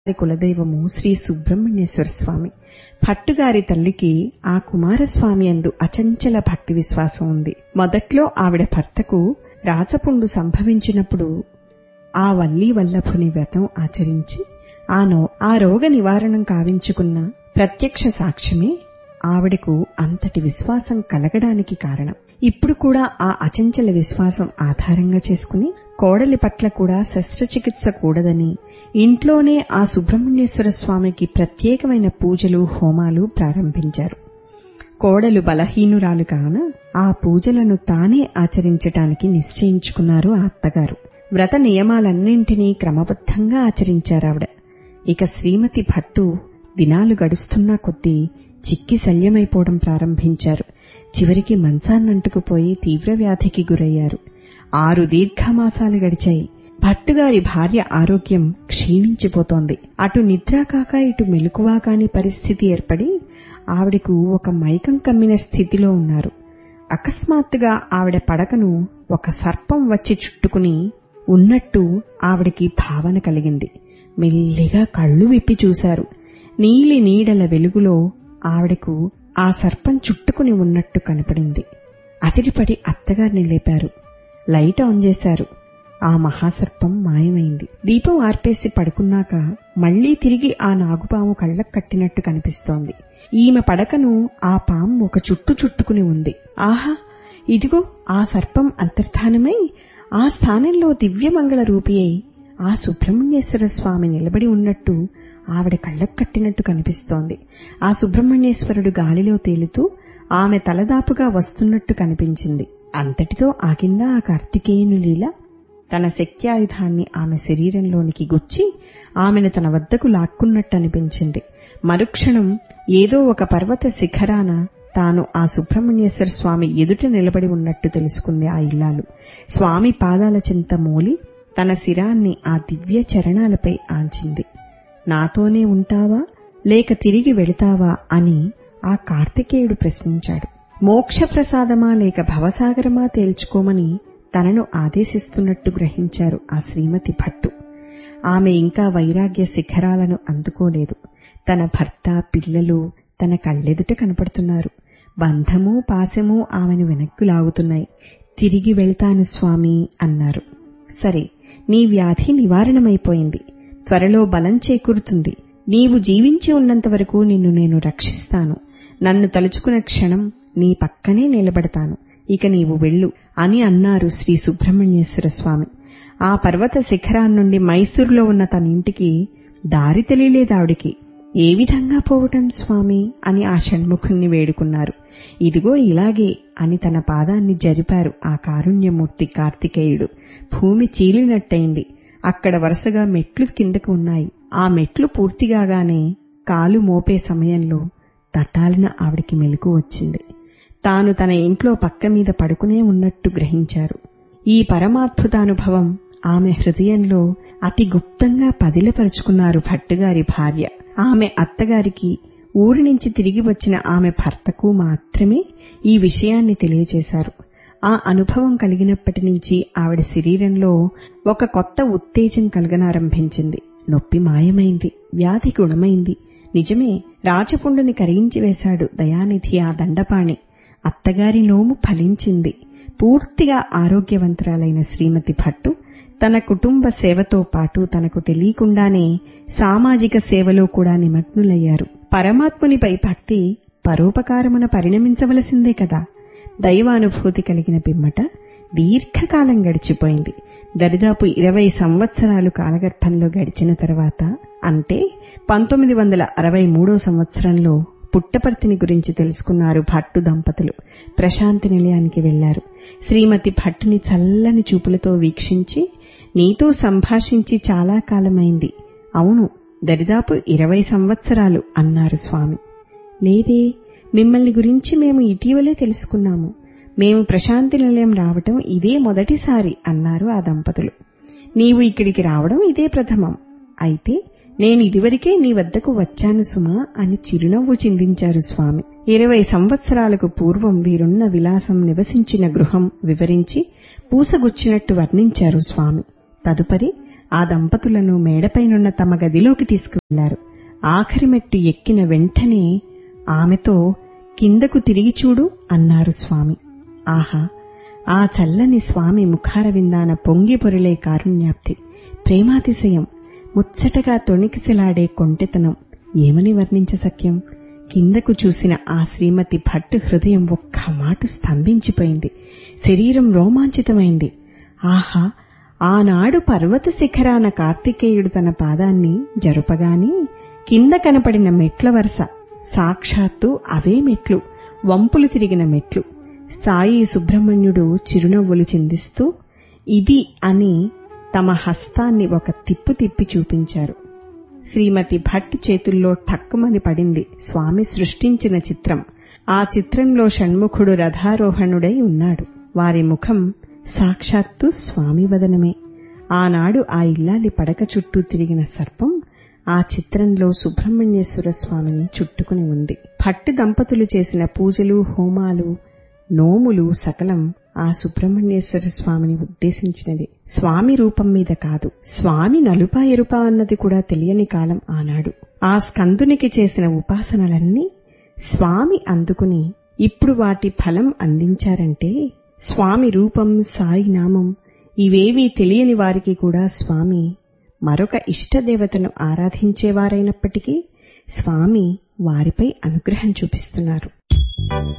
వారి కులదైవము శ్రీ సుబ్రహ్మణ్యేశ్వర స్వామి భట్టుగారి తల్లికి ఆ కుమారస్వామి అందు అచంచల భక్తి విశ్వాసం ఉంది మొదట్లో ఆవిడ భర్తకు రాచపుండు సంభవించినప్పుడు ఆ వల్లీ వల్లభుని వ్రతం ఆచరించి ఆ నో ఆ రోగ నివారణం కావించుకున్న ప్రత్యక్ష సాక్ష్యమే ఆవిడకు అంతటి విశ్వాసం కలగడానికి కారణం ఇప్పుడు కూడా ఆ అచంచల విశ్వాసం ఆధారంగా చేసుకుని కోడలి పట్ల కూడా శస్త్రచికిత్స కూడదని ఇంట్లోనే ఆ సుబ్రహ్మణ్యేశ్వర స్వామికి ప్రత్యేకమైన పూజలు హోమాలు ప్రారంభించారు కోడలు బలహీనురాలు కాన ఆ పూజలను తానే ఆచరించటానికి నిశ్చయించుకున్నారు ఆ అత్తగారు వ్రత నియమాలన్నింటినీ క్రమబద్ధంగా ఆచరించారావిడ ఇక శ్రీమతి భట్టు దినాలు గడుస్తున్నా కొద్దీ చిక్కి శల్యమైపోవడం ప్రారంభించారు చివరికి మంచాన్నంటుకుపోయి తీవ్ర వ్యాధికి గురయ్యారు ఆరు దీర్ఘమాసాలు గడిచాయి భట్టుగారి భార్య ఆరోగ్యం క్షీణించిపోతోంది అటు నిద్ర కాక ఇటు మెలకువా కాని పరిస్థితి ఏర్పడి ఆవిడకు ఒక మైకం కమ్మిన స్థితిలో ఉన్నారు అకస్మాత్తుగా ఆవిడ పడకను ఒక సర్పం వచ్చి చుట్టుకుని ఉన్నట్టు ఆవిడికి భావన కలిగింది మెల్లిగా కళ్ళు విప్పి చూశారు నీలి నీడల వెలుగులో ఆవిడకు ఆ సర్పం చుట్టుకుని ఉన్నట్టు కనపడింది అదిరిపడి అత్తగారిని లేపారు లైట్ ఆన్ చేశారు ఆ మహాసర్పం మాయమైంది దీపం ఆర్పేసి పడుకున్నాక మళ్లీ తిరిగి ఆ నాగుపాము కళ్ళకు కట్టినట్టు కనిపిస్తోంది ఈమె పడకను ఆ పాము ఒక చుట్టు చుట్టుకుని ఉంది ఆహా ఇదిగో ఆ సర్పం అంతర్ధానమై ఆ స్థానంలో దివ్యమంగళ రూపి అయి ఆ సుబ్రహ్మణ్యేశ్వర స్వామి నిలబడి ఉన్నట్టు ఆవిడ కళ్ళకు కట్టినట్టు కనిపిస్తోంది ఆ సుబ్రహ్మణ్యేశ్వరుడు గాలిలో తేలుతూ ఆమె తలదాపుగా వస్తున్నట్టు కనిపించింది అంతటితో ఆగిందా ఆ కార్తికేయుని లీల తన శక్త్యాయుధాన్ని ఆమె శరీరంలోనికి గుచ్చి ఆమెను తన వద్దకు లాక్కున్నట్టు అనిపించింది మరుక్షణం ఏదో ఒక పర్వత శిఖరాన తాను ఆ సుబ్రహ్మణ్యేశ్వర స్వామి ఎదుట నిలబడి ఉన్నట్టు తెలుసుకుంది ఆ ఇల్లాలు స్వామి పాదాల చింత మూలి తన శిరాన్ని ఆ దివ్య చరణాలపై ఆంచింది నాతోనే ఉంటావా లేక తిరిగి వెళతావా అని ఆ కార్తికేయుడు ప్రశ్నించాడు మోక్షప్రసాదమా లేక భవసాగరమా తేల్చుకోమని తనను ఆదేశిస్తున్నట్టు గ్రహించారు ఆ శ్రీమతి భట్టు ఆమె ఇంకా వైరాగ్య శిఖరాలను అందుకోలేదు తన భర్త పిల్లలు తన కళ్ళెదుట కనపడుతున్నారు బంధము పాశము ఆమెను వెనక్కు లాగుతున్నాయి తిరిగి వెళ్తాను స్వామి అన్నారు సరే నీ వ్యాధి నివారణమైపోయింది త్వరలో బలం చేకూరుతుంది నీవు జీవించి ఉన్నంత వరకు నిన్ను నేను రక్షిస్తాను నన్ను తలుచుకున్న క్షణం నీ పక్కనే నిలబడతాను ఇక నీవు వెళ్ళు అని అన్నారు శ్రీ సుబ్రహ్మణ్యేశ్వర స్వామి ఆ పర్వత శిఖరాన్నుండి మైసూరులో ఉన్న తన ఇంటికి దారి తెలియలేదావిడికి ఏ విధంగా పోవటం స్వామి అని ఆ షణ్ముఖుణ్ణి వేడుకున్నారు ఇదిగో ఇలాగే అని తన పాదాన్ని జరిపారు ఆ కారుణ్యమూర్తి కార్తికేయుడు భూమి చీలినట్టయింది అక్కడ వరుసగా మెట్లు కిందకు ఉన్నాయి ఆ మెట్లు పూర్తిగాగానే కాలు మోపే సమయంలో తటాలిన ఆవిడికి మెలకు వచ్చింది తాను తన ఇంట్లో పక్క మీద పడుకునే ఉన్నట్టు గ్రహించారు ఈ పరమాద్భుతానుభవం ఆమె హృదయంలో అతి గుప్తంగా పదిలపరుచుకున్నారు భట్టుగారి భార్య ఆమె అత్తగారికి ఊరి నుంచి తిరిగి వచ్చిన ఆమె భర్తకు మాత్రమే ఈ విషయాన్ని తెలియచేశారు ఆ అనుభవం కలిగినప్పటి నుంచి ఆవిడ శరీరంలో ఒక కొత్త ఉత్తేజం కలగనారంభించింది నొప్పి మాయమైంది వ్యాధి గుణమైంది నిజమే రాచపుండుని కరిగించి వేశాడు దయానిధి ఆ దండపాణి అత్తగారి నోము ఫలించింది పూర్తిగా ఆరోగ్యవంతురాలైన శ్రీమతి భట్టు తన కుటుంబ సేవతో పాటు తనకు తెలియకుండానే సామాజిక సేవలో కూడా నిమగ్నులయ్యారు పరమాత్మునిపై భక్తి పరోపకారమున పరిణమించవలసిందే కదా దైవానుభూతి కలిగిన పిమ్మట దీర్ఘకాలం గడిచిపోయింది దరిదాపు ఇరవై సంవత్సరాలు కాలగర్భంలో గడిచిన తర్వాత అంటే పంతొమ్మిది వందల అరవై మూడో సంవత్సరంలో పుట్టపర్తిని గురించి తెలుసుకున్నారు భట్టు దంపతులు ప్రశాంతి నిలయానికి వెళ్లారు శ్రీమతి భట్టుని చల్లని చూపులతో వీక్షించి నీతో సంభాషించి చాలా కాలమైంది అవును దరిదాపు ఇరవై సంవత్సరాలు అన్నారు స్వామి లేదే మిమ్మల్ని గురించి మేము ఇటీవలే తెలుసుకున్నాము మేము ప్రశాంతి నిలయం రావటం ఇదే మొదటిసారి అన్నారు ఆ దంపతులు నీవు ఇక్కడికి రావడం ఇదే ప్రథమం అయితే నేను ఇదివరకే నీ వద్దకు వచ్చాను సుమా అని చిరునవ్వు చిందించారు స్వామి ఇరవై సంవత్సరాలకు పూర్వం వీరున్న విలాసం నివసించిన గృహం వివరించి పూసగుచ్చినట్టు వర్ణించారు స్వామి తదుపరి ఆ దంపతులను మేడపైనున్న తమ గదిలోకి తీసుకువెళ్లారు ఆఖరి మెట్టు ఎక్కిన వెంటనే ఆమెతో కిందకు తిరిగి చూడు అన్నారు స్వామి ఆహా ఆ చల్లని స్వామి ముఖార విందాన పొంగి పొరిలే కారుణ్యాప్తి ప్రేమాతిశయం ముచ్చటగా తొణికిసిలాడే కొంటెతనం ఏమని వర్ణించసక్యం కిందకు చూసిన ఆ శ్రీమతి భట్ హృదయం ఒక్క మాటు స్తంభించిపోయింది శరీరం రోమాంచితమైంది ఆహా ఆనాడు పర్వత శిఖరాన కార్తికేయుడు తన పాదాన్ని జరుపగాని కింద కనపడిన మెట్ల వరుస సాక్షాత్తు అవే మెట్లు వంపులు తిరిగిన మెట్లు సాయి సుబ్రహ్మణ్యుడు చిరునవ్వులు చిందిస్తూ ఇది అని తమ హస్తాన్ని ఒక తిప్పు తిప్పి చూపించారు శ్రీమతి భట్ చేతుల్లో ఠక్కుమని పడింది స్వామి సృష్టించిన చిత్రం ఆ చిత్రంలో షణ్ముఖుడు రథారోహణుడై ఉన్నాడు వారి ముఖం సాక్షాత్తు స్వామి వదనమే ఆనాడు ఆ ఇల్లాలి పడక చుట్టూ తిరిగిన సర్పం ఆ చిత్రంలో సుబ్రహ్మణ్యేశ్వర స్వామిని చుట్టుకుని ఉంది భట్టి దంపతులు చేసిన పూజలు హోమాలు నోములు సకలం ఆ సుబ్రహ్మణ్యేశ్వర స్వామిని ఉద్దేశించినది స్వామి రూపం మీద కాదు స్వామి నలుపా ఎరుపా అన్నది కూడా తెలియని కాలం ఆనాడు ఆ స్కందునికి చేసిన ఉపాసనలన్నీ స్వామి అందుకుని ఇప్పుడు వాటి ఫలం అందించారంటే స్వామి రూపం సాయి నామం ఇవేవీ తెలియని వారికి కూడా స్వామి మరొక ఇష్టదేవతను ఆరాధించేవారైనప్పటికీ స్వామి వారిపై అనుగ్రహం చూపిస్తున్నారు